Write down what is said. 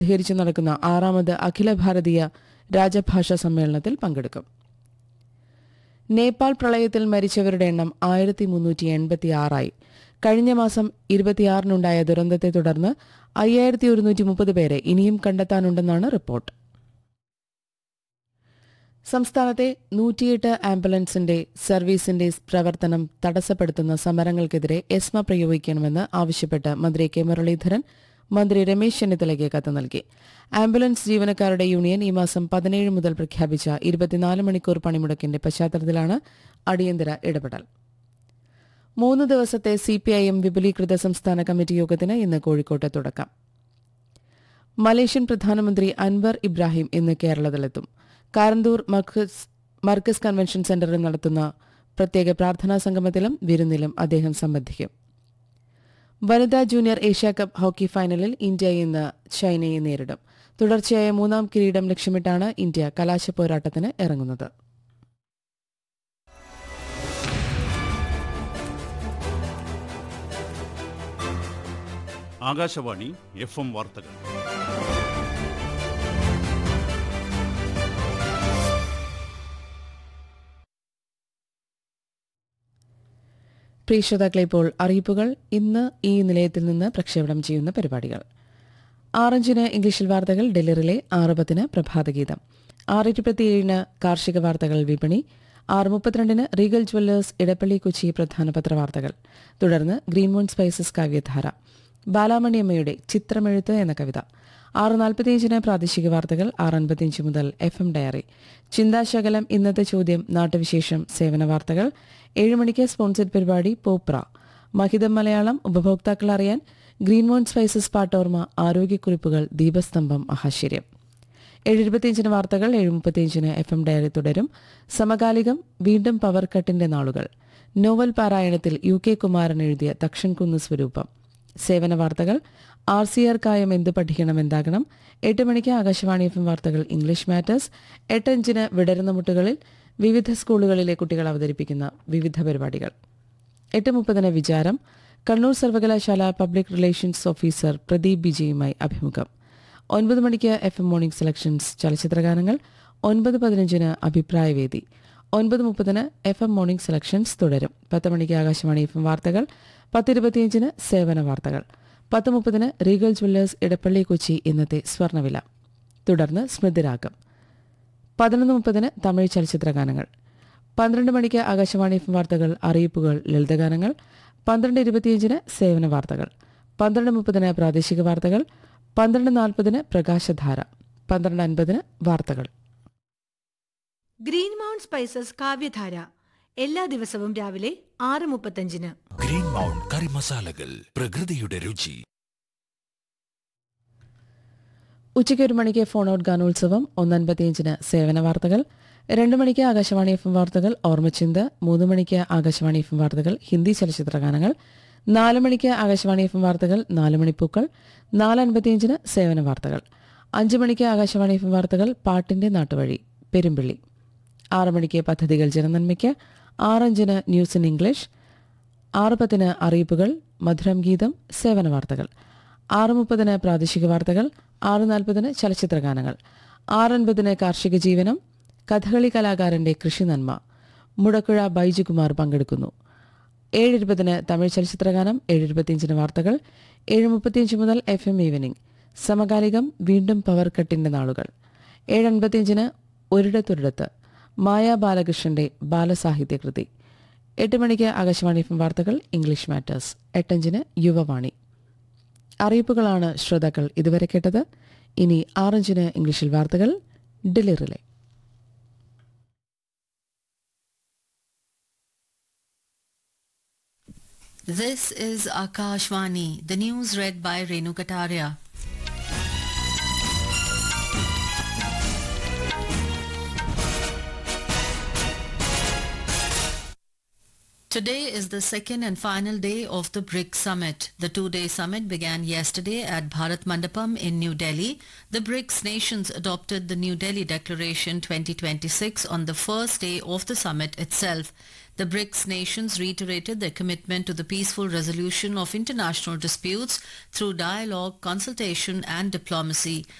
പ്രതികരിച്ചു നടക്കുന്ന ആറാമത് അഖില ഭാരതീയ രാജഭാഷാ സമ്മേളനത്തിൽ പങ്കെടുക്കും നേപ്പാൾ പ്രളയത്തിൽ മരിച്ചവരുടെ എണ്ണം ആയിരത്തി മുന്നൂറ്റി എൺപത്തി ആറായി കഴിഞ്ഞ മാസം ഇരുപത്തിയാറിനുണ്ടായ ദുരന്തത്തെ തുടർന്ന് അയ്യായിരത്തി ഒരുന്നൂറ്റി മുപ്പത് പേരെ ഇനിയും കണ്ടെത്താനുണ്ടെന്നാണ് റിപ്പോർട്ട് സംസ്ഥാനത്തെ നൂറ്റിയെട്ട് ആംബുലൻസിന്റെ സർവീസിന്റെ പ്രവർത്തനം തടസ്സപ്പെടുത്തുന്ന സമരങ്ങൾക്കെതിരെ എസ്മ പ്രയോഗിക്കണമെന്ന് ആവശ്യപ്പെട്ട് മന്ത്രി കെ മുരളീധരൻ മന്ത്രി രമേശ് ചെന്നിത്തലയ്ക്ക് കത്ത് നൽകി ആംബുലൻസ് ജീവനക്കാരുടെ യൂണിയൻ ഈ മാസം പതിനേഴ് മുതൽ പ്രഖ്യാപിച്ച ഇരുപത്തിനാല് മണിക്കൂർ പണിമുടക്കിന്റെ പശ്ചാത്തലത്തിലാണ് അടിയന്തര ഇടപെടൽ മൂന്ന് ദിവസത്തെ സിപിഐഎം വിപുലീകൃത സംസ്ഥാന കമ്മിറ്റി യോഗത്തിന് ഇന്ന് കോഴിക്കോട്ട് തുടക്കം മലേഷ്യൻ പ്രധാനമന്ത്രി അൻവർ ഇബ്രാഹിം ഇന്ന് കേരളത്തിലെത്തും കാരന്തൂർ മർക്കസ് മർക്കസ് കൺവെൻഷൻ സെന്ററിൽ നടത്തുന്ന പ്രത്യേക പ്രാർത്ഥനാ സംഗമത്തിലും വിരുന്നിലും അദ്ദേഹം സംബന്ധിക്കും വനിതാ ജൂനിയർ ഏഷ്യാകപ്പ് ഹോക്കി ഫൈനലിൽ ഇന്ത്യ ഇന്ന് ചൈനയെ നേരിടും തുടർച്ചയായ മൂന്നാം കിരീടം ലക്ഷ്യമിട്ടാണ് ഇന്ത്യ കലാശ പോരാട്ടത്തിന് ഇറങ്ങുന്നത് ആകാശവാണി എഫ് എം വാർത്തകൾ പ്രിയ ശ്രോതാക്കളെ ഇപ്പോൾ അറിയിപ്പുകൾ ഇന്ന് ഈ നിലയത്തിൽ നിന്ന് പ്രക്ഷേപണം ചെയ്യുന്ന പരിപാടികൾ ആറഞ്ചിന് ഇംഗ്ലീഷിൽ വാർത്തകൾ ഡെലിറിലെ ആറ് പത്തിന് പ്രഭാതഗീതം ആറ് ഇരുപത്തിയേഴിന് കാർഷിക വാർത്തകൾ വിപണി ആറ് മുപ്പത്തിരണ്ടിന് റീഗൽ ജ്വല്ലേഴ്സ് ഇടപ്പള്ളി കൊച്ചി പ്രധാന പത്രവാർത്തകൾ തുടർന്ന് ഗ്രീൻമോൺ സ്പൈസസ് കാവ്യധാര ബാലാമണിയമ്മയുടെ ചിത്രമെഴുത്ത് എന്ന കവിത ആറ് നാൽപ്പത്തിയഞ്ചിന് പ്രാദേശിക വാർത്തകൾ ആറ് അൻപത്തിയഞ്ച് മുതൽ എഫ് എം ഡയറി ചിന്താശകലം ഇന്നത്തെ ചോദ്യം നാട്ടുവിശേഷം സേവന വാർത്തകൾ ഏഴ് മണിക്ക് സ്പോൺസർഡ് പരിപാടി പോപ്ര മഹിതം മലയാളം ഉപഭോക്താക്കൾ അറിയാൻ ഗ്രീൻമോൺ സ്പൈസസ് പാട്ടോർമ ആരോഗ്യക്കുറിപ്പുകൾ ദീപസ്തംഭം മഹാശ്ചര്യം ഏഴ് ഇരുപത്തിയഞ്ചിന് വാർത്തകൾ ഏഴ് മുപ്പത്തിയഞ്ചിന് എഫ് എം ഡയറി തുടരും സമകാലികം വീണ്ടും പവർ കട്ടിന്റെ നാളുകൾ നോവൽ പാരായണത്തിൽ യു കെ കുമാരൻ എഴുതിയ തക്ഷൻകുന്ന് സ്വരൂപം സേവന വാർത്തകൾ ആർ സി ആർ കായം എന്ത് പഠിക്കണം എന്താകണം എട്ട് മണിക്ക് ആകാശവാണി എഫ് എം വാർത്തകൾ ഇംഗ്ലീഷ് മാറ്റേഴ്സ് എട്ടഞ്ചിന് വിടരുന്ന മുട്ടുകളിൽ വിവിധ സ്കൂളുകളിലെ കുട്ടികൾ അവതരിപ്പിക്കുന്ന വിവിധ പരിപാടികൾ എട്ട് മുപ്പതിന് വിചാരം കണ്ണൂർ സർവകലാശാല പബ്ലിക് റിലേഷൻസ് ഓഫീസർ പ്രദീപ് വിജയുമായി അഭിമുഖം ഒൻപത് മണിക്ക് എഫ് എം മോർണിംഗ് സെലക്ഷൻസ് ചലച്ചിത്രഗാനങ്ങൾ ഒൻപത് പതിനഞ്ചിന് അഭിപ്രായവേദി ഒൻപത് മുപ്പതിന് എഫ് എം മോർണിംഗ് സെലക്ഷൻസ് തുടരും പത്ത് മണിക്ക് ആകാശവാണി എഫ് എം വാർത്തകൾ പത്തിരുപത്തിയഞ്ചിന് സേവന വാർത്തകൾ പത്ത് മുപ്പതിന് റീഗൽ ജ്വല്ലേഴ്സ് ഇടപ്പള്ളി കൊച്ചി ഇന്നത്തെ സ്വർണ്ണവില തുടർന്ന് സ്മൃതിരാഗം പതിനൊന്ന് മുപ്പതിന് തമിഴ് ചലച്ചിത്രഗാനങ്ങൾ പന്ത്രണ്ട് മണിക്ക് ആകാശവാണി എഫ് എം വാർത്തകൾ അറിയിപ്പുകൾ ലളിതഗാനങ്ങൾ പന്ത്രണ്ട് ഇരുപത്തിയഞ്ചിന് സേവന വാർത്തകൾ പന്ത്രണ്ട് മുപ്പതിന് പ്രാദേശിക വാർത്തകൾ പന്ത്രണ്ട് നാൽപ്പതിന് പ്രകാശധാര പന്ത്രണ്ട് അൻപതിന് വാർത്തകൾ ഗ്രീൻ മൗണ്ട് സ്പൈസസ് കാവ്യധാര എല്ലാ ദിവസവും രാവിലെ ആറ് മുപ്പത്തഞ്ചിന് ഗ്രീൻ മൗണ്ട് കറി മസാലകൾ പ്രകൃതിയുടെ രുചി ഉച്ചയ്ക്ക് ഒരു മണിക്ക് ഫോൺ ഔട്ട് ഗാനോത്സവം ഒന്നൻപത്തിയഞ്ചിന് സേവന വാർത്തകൾ രണ്ട് മണിക്ക് ആകാശവാണി എഫ് എം വാർത്തകൾ ഓർമ്മച്ചിന്ത് മൂന്ന് മണിക്ക് ആകാശവാണി എഫ് എം വാർത്തകൾ ഹിന്ദി ചലച്ചിത്ര ഗാനങ്ങൾ നാല് മണിക്ക് ആകാശവാണി എഫ് എം വാർത്തകൾ നാല് മണിപ്പൂക്കൾ നാല് അൻപത്തിയഞ്ചിന് സേവന വാർത്തകൾ അഞ്ച് മണിക്ക് ആകാശവാണി എഫ് എം വാർത്തകൾ പാട്ടിന്റെ നാട്ടുവഴി പെരുമ്പിള്ളി ആറ് മണിക്ക് പദ്ധതികൾ ജനനന്മയ്ക്ക് ആറഞ്ചിന് ന്യൂസ് ഇൻ ഇംഗ്ലീഷ് ആറ് പത്തിന് അറിയിപ്പുകൾ മധുരം ഗീതം സേവന വാർത്തകൾ ആറ് മുപ്പതിന് പ്രാദേശിക വാർത്തകൾ ആറ് നാൽപ്പതിന് ചലച്ചിത്ര ഗാനങ്ങൾ ആറൻപതിന് കാർഷിക ജീവനം കഥകളി കലാകാരന്റെ കൃഷി നന്മ മുടക്കുഴ ബൈജുകുമാർ പങ്കെടുക്കുന്നു ഏഴ് ഇരുപതിന് തമിഴ് ചലച്ചിത്രഗാനം ഏഴ് ഇരുപത്തിയഞ്ചിന് വാർത്തകൾ ഏഴ് മുപ്പത്തിയഞ്ച് മുതൽ എഫ് എം ഈവനിംഗ് സമകാലികം വീണ്ടും പവർ കട്ടിന്റെ നാളുകൾ ഏഴ് അൻപത്തിയഞ്ചിന് ഒരിടത്തൊരിടത്ത് മായ ബാലകൃഷ്ണന്റെ ബാലസാഹിത്യകൃതി എട്ട് മണിക്ക് ആകാശവാണി എഫ് എം വാർത്തകൾ ഇംഗ്ലീഷ് മാറ്റേഴ്സ് എട്ടഞ്ചിന് യുവവാണി അറിയിപ്പുകളാണ് ശ്രോതാക്കൾ ഇതുവരെ കേട്ടത് ഇനി ആറഞ്ചിന് ഇംഗ്ലീഷിൽ വാർത്തകൾ ഡെലിറിലെ This is Akashvani, the news read by Renu Kataria. Today is the second and final day of the BRICS summit. The two-day summit began yesterday at Bharat Mandapam in New Delhi. The BRICS nations adopted the New Delhi Declaration 2026 on the first day of the summit itself. The BRICS nations reiterated their commitment to the peaceful resolution of international disputes through dialogue, consultation and diplomacy.